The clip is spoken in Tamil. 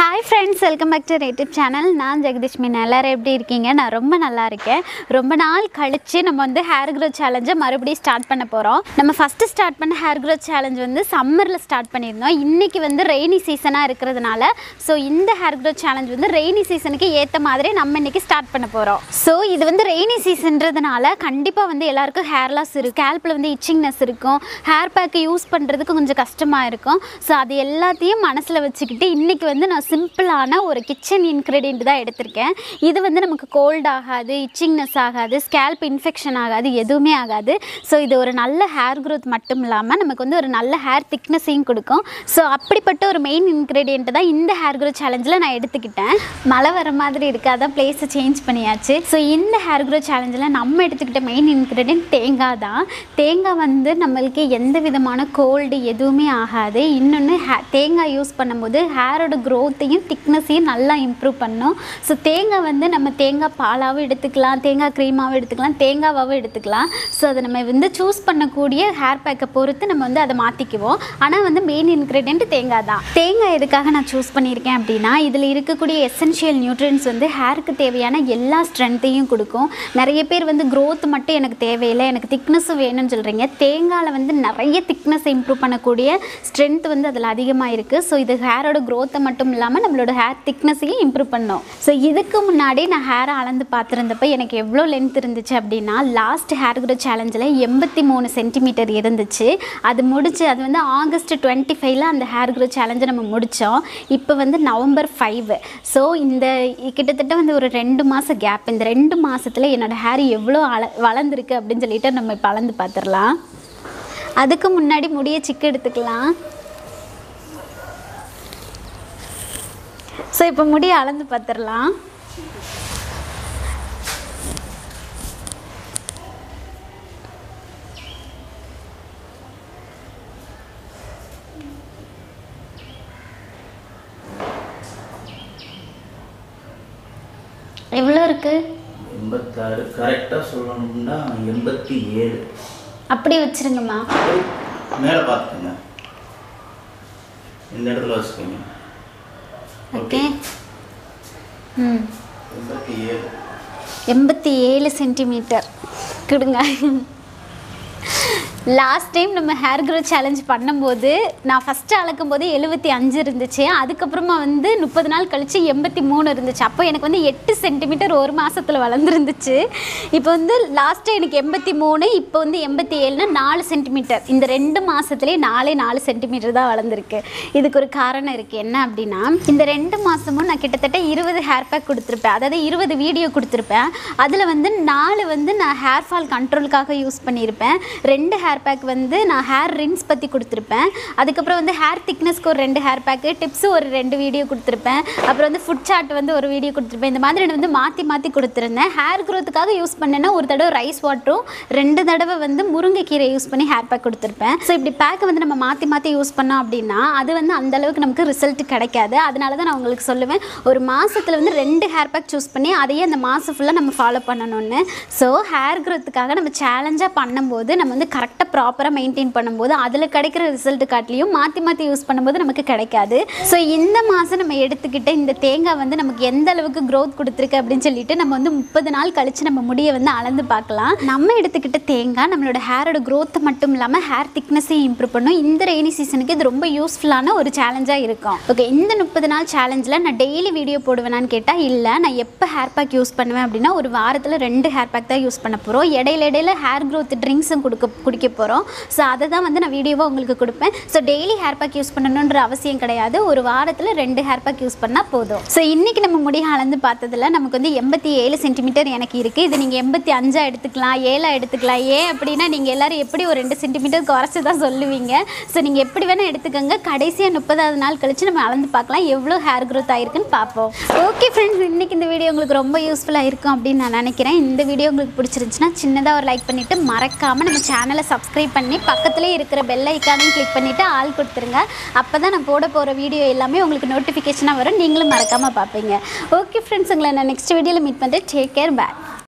hi friends welcome back to YouTube channel நான் ஜெகதீஷ் மீன் எல்லோரும் எப்படி இருக்கீங்க நான் ரொம்ப நல்லா இருக்கேன் ரொம்ப நாள் கழித்து நம்ம வந்து ஹேர் க்ரோத் சேலஞ்சை மறுபடியும் ஸ்டார்ட் பண்ண போகிறோம் நம்ம ஃபஸ்ட்டு ஸ்டார்ட் பண்ண ஹேர் க்ரோத் சேலஞ்ச் வந்து சம்மரில் ஸ்டார்ட் பண்ணியிருந்தோம் இன்றைக்கி வந்து ரெய்னி சீசனாக இருக்கிறதுனால ஸோ இந்த ஹேர் க்ரோத் சேலஞ்ச் வந்து ரெய்னி சீசனுக்கு ஏற்ற மாதிரி நம்ம இன்றைக்கி ஸ்டார்ட் பண்ண போகிறோம் ஸோ இது வந்து ரெய்னி சீசன்றதுனால கண்டிப்பாக வந்து எல்லாருக்கும் ஹேர் லாஸ் இருக்கும் ஸ்கேல்பில் வந்து இச்சிங்னஸ் இருக்கும் ஹேர் பேக்கு யூஸ் பண்ணுறதுக்கு கொஞ்சம் கஷ்டமாக இருக்கும் ஸோ அது எல்லாத்தையும் மனசில் வச்சுக்கிட்டு இன்றைக்கி வந்து நான் சிம்பிளான ஒரு கிச்சன் இன்க்ரீடியன்ட் தான் எடுத்திருக்கேன் இது வந்து நமக்கு கோல்ட் ஆகாது இச்சிங்னஸ் ஆகாது ஸ்கேல்ப் இன்ஃபெக்ஷன் ஆகாது எதுவுமே ஆகாது ஸோ இது ஒரு நல்ல ஹேர் growth மட்டும் இல்லாமல் நமக்கு வந்து ஒரு நல்ல ஹேர் திக்னஸையும் கொடுக்கும் ஸோ அப்படிப்பட்ட ஒரு மெயின் இன்க்ரீடியன்ட் தான் இந்த ஹேர் growth சேலஞ்சில் நான் எடுத்துக்கிட்டேன் மழை வர மாதிரி இருக்குது அதான் பிளேஸை சேஞ்ச் பண்ணியாச்சு ஸோ இந்த ஹேர் growth சேலஞ்சில் நம்ம எடுத்துக்கிட்ட மெயின் இன்க்ரீடியன்ட் தேங்காய் தான் தேங்காய் வந்து நம்மளுக்கு எந்த விதமான கோல்டு எதுவுமே ஆகாது இன்னொன்று ஹே தேங்காய் யூஸ் பண்ணும்போது ஹேரோட க்ரோத்தையும் திக்னஸையும் நல்லா இம்ப்ரூவ் பண்ணும் ஸோ தேங்காய் வந்து நம்ம தேங்காய் பாலாகவும் எடுத்துக்கலாம் தேங்காய் க்ரீமாகவும் எடுத்துக்கலாம் தேங்காவாகவும் எடுத்துக்கலாம் ஸோ அதை நம்ம வந்து சூஸ் பண்ணக்கூடிய ஹேர் பேக்கை பொறுத்து நம்ம வந்து அதை மாற்றிக்குவோம் ஆனால் வந்து மெயின் இன்க்ரீடியன்ட் தேங்காய் தான் தேங்காய் எதுக்காக நான் சூஸ் பண்ணியிருக்கேன் அப்படின்னா இதில் இருக்கக்கூடிய எசென்ஷியல் நியூட்ரியன்ஸ் வந்து ஹேருக்கு தேவையான எல்லா ஸ்ட்ரென்த்தையும் கொடுக்கும் நிறைய பேர் வந்து growth மட்டும் எனக்கு தேவையில்லை எனக்கு திக்னஸும் வேணும்னு சொல்கிறீங்க தேங்காயில் வந்து நிறைய திக்னஸ் இம்ப்ரூவ் பண்ணக்கூடிய ஸ்ட்ரென்த் வந்து அதில் அதிகமாக இருக்குது ஸோ இது ஹேரோட க்ரோத்தை மட்டும் இல்லாமல் நம்மளோட ஹேர் திக்னஸையும் இம்ப்ரூவ் பண்ணும் ஸோ இதுக்கு முன்னாடி நான் ஹேரை அளந்து பார்த்துருந்தப்ப எனக்கு எவ்வளோ லென்த் இருந்துச்சு அப்படின்னா லாஸ்ட் ஹேர் க்ரோ சேலஞ்சில் எண்பத்தி மூணு சென்டிமீட்டர் இருந்துச்சு அது முடிச்சு அது வந்து ஆகஸ்ட் டுவெண்ட்டி ஃபைவ்ல அந்த ஹேர் க்ரோ சேலஞ்சை நம்ம முடித்தோம் இப்போ வந்து நவம்பர் ஃபைவ் ஸோ இந்த கிட்டத்தட்ட வந்து ஒரு ரெண்டு மாதம் கேப் இந்த ரெண்டு மாதத்தில் என்னோடய ஹேர் எவ்வளோ அள வளர்ந்துருக்கு அப்படின்னு சொல்லிட்டு நம்ம இப்போ அளந்து பார்த்துடலாம் அதுக்கு முன்னாடி முடிய சிக்கு எடுத்துக்கலாம் ஸோ இப்போ முடிய அளந்து பார்த்துடலாம் எவ்வளோ இருக்குது எண்பத்தாறு கரெக்டாக சொல்லணும்னா எண்பத்தி ஏழு அப்படி வச்சிருங்கம்மா மேலே பார்த்துக்கோங்க இந்த இடத்துல வச்சுக்கோங்க ஓகே ம் எண்பத்தி ஏழு எண்பத்தி ஏழு சென்டிமீட்டர் கொடுங்க லாஸ்ட் டைம் நம்ம ஹேர் க்ரோத் சேலஞ்ச் பண்ணும்போது நான் ஃபஸ்ட்டு அளக்கும் போது எழுபத்தி அஞ்சு இருந்துச்சு அதுக்கப்புறமா வந்து முப்பது நாள் கழித்து எண்பத்தி மூணு இருந்துச்சு அப்போ எனக்கு வந்து எட்டு சென்டிமீட்டர் ஒரு மாதத்தில் வளர்ந்துருந்துச்சு இப்போ வந்து லாஸ்ட்டு எனக்கு எண்பத்தி மூணு இப்போ வந்து எண்பத்தி ஏழுனா நாலு சென்டிமீட்டர் இந்த ரெண்டு மாதத்துலேயே நாலே நாலு சென்டிமீட்டர் தான் வளர்ந்துருக்கு இதுக்கு ஒரு காரணம் இருக்குது என்ன அப்படின்னா இந்த ரெண்டு மாதமும் நான் கிட்டத்தட்ட இருபது ஹேர் பேக் கொடுத்துருப்பேன் அதாவது இருபது வீடியோ கொடுத்துருப்பேன் அதில் வந்து நாலு வந்து நான் ஹேர் ஃபால் கண்ட்ரோலுக்காக யூஸ் பண்ணியிருப்பேன் ரெண்டு ஹேர் பேக் வந்து நான் ஹேர் ரின்ஸ் பற்றி கொடுத்துருப்பேன் அதுக்கப்புறம் வந்து ஹேர் திக்னஸ்க்கு ஒரு ரெண்டு ஹேர் பேக்கு டிப்ஸு ஒரு ரெண்டு வீடியோ கொடுத்துருப்பேன் அப்புறம் வந்து ஃபுட் சார்ட் வந்து ஒரு வீடியோ கொடுத்துருப்பேன் இந்த மாதிரி நான் வந்து மாற்றி மாற்றி கொடுத்துருந்தேன் ஹேர் க்ரோத்துக்காக யூஸ் பண்ணேன்னா ஒரு தடவை ரைஸ் வாட்டரும் ரெண்டு தடவை வந்து முருங்கைக்கீரை யூஸ் பண்ணி ஹேர் பேக் கொடுத்துருப்பேன் ஸோ இப்படி பேக்கை வந்து நம்ம மாற்றி மாற்றி யூஸ் பண்ணோம் அப்படின்னா அது வந்து அந்த அளவுக்கு நமக்கு ரிசல்ட் கிடைக்காது அதனால தான் நான் உங்களுக்கு சொல்லுவேன் ஒரு மாதத்தில் வந்து ரெண்டு ஹேர் பேக் சூஸ் பண்ணி அதையே அந்த மாதம் ஃபுல்லாக நம்ம ஃபாலோ பண்ணணும்னு ஸோ ஹேர் க்ரோத்துக்காக நம்ம சேலஞ்சாக பண்ணும்போது நம்ம வந்து கரெக்டாக ப்ராப்பராக மெயின்டைன் பண்ணும்போது அதில் கிடைக்கிற ரிசல்ட் காட்டிலையும் மாற்றி மாற்றி யூஸ் பண்ணும்போது நமக்கு கிடைக்காது ஸோ இந்த மாதம் நம்ம எடுத்துக்கிட்ட இந்த தேங்காய் வந்து நமக்கு எந்த அளவுக்கு growth கொடுத்துருக்கு அப்படின்னு சொல்லிட்டு நம்ம வந்து முப்பது நாள் கழித்து நம்ம முடியை வந்து அளந்து பார்க்கலாம் நம்ம எடுத்துக்கிட்ட தேங்காய் நம்மளோட ஹேரோட growth மட்டும் இல்லாமல் ஹேர் திக்னஸையும் இம்ப்ரூவ் பண்ணும் இந்த ரெய்னி சீசனுக்கு இது ரொம்ப யூஸ்ஃபுல்லான ஒரு சேலஞ்சாக இருக்கும் ஓகே இந்த முப்பது நாள் சேலஞ்சில் நான் டெய்லி வீடியோ போடுவேனான்னு கேட்டால் இல்லை நான் எப்போ ஹேர் பேக் யூஸ் பண்ணுவேன் அப்படின்னா ஒரு வாரத்தில் ரெண்டு ஹேர் பேக் தான் யூஸ் பண்ண போகிறோம் இடையில இடையில ஹேர் growth ட்ரிங்க்ஸும் கொடுக்க குடிக்க போகிறோம் ஸோ அதை தான் வந்து நான் வீடியோவாக உங்களுக்கு கொடுப்பேன் so daily hair pack use பண்ணணுன்ற அவசியம் கிடையாது ஒரு வாரத்தில் ரெண்டு ஹேர் பேக் யூஸ் பண்ணால் போதும் ஸோ இன்றைக்கி நம்ம முடி அளந்து பார்த்ததுல நமக்கு வந்து எண்பத்தி ஏழு சென்டிமீட்டர் எனக்கு இருக்குது இது நீங்கள் எண்பத்தி அஞ்சா எடுத்துக்கலாம் ஏழா எடுத்துக்கலாம் ஏன் அப்படின்னா நீங்கள் எல்லாரும் எப்படி ஒரு ரெண்டு சென்டிமீட்டர் குறைச்சி தான் சொல்லுவீங்க ஸோ நீங்கள் எப்படி வேணால் எடுத்துக்கோங்க கடைசியாக முப்பதாவது நாள் கழித்து நம்ம அளந்து பார்க்கலாம் எவ்வளோ ஹேர் growth ஆயிருக்குன்னு பார்ப்போம் ஓகே ஃப்ரெண்ட்ஸ் இன்றைக்கி இந்த வீடியோ உங்களுக்கு ரொம்ப யூஸ்ஃபுல்லாக இருக்கும் அப்படின்னு நான் நினைக்கிறேன் இந்த வீடியோ உங்களுக்கு பிடிச்சிருந்துச்சுன்னா சின்னதாக ஒரு லைக் பண்ணிவிட்டு மறக்காமல் நம்ம சேனலை சப்ஸ்கிரைப் பண்ணி பக்கத்துலேயே இருக்கிற பெல் ஐக்கானையும் கிளிக் பண்ணிவிட்டு ஆள் கொடுத்துருங்க அப்போ தான் நான் போட போகிற வீடியோ எல்லாமே உங்களுக்கு நோட்டிஃபிகேஷனாக வரும் நீங்களும் மறக்காமல் பார்ப்பீங்க ஓகே ஃப்ரெண்ட்ஸ் உங்களை நான் நெக்ஸ்ட் வீடியோவில் மீட் பண்ணுறேன் டேக் கேர் பாய்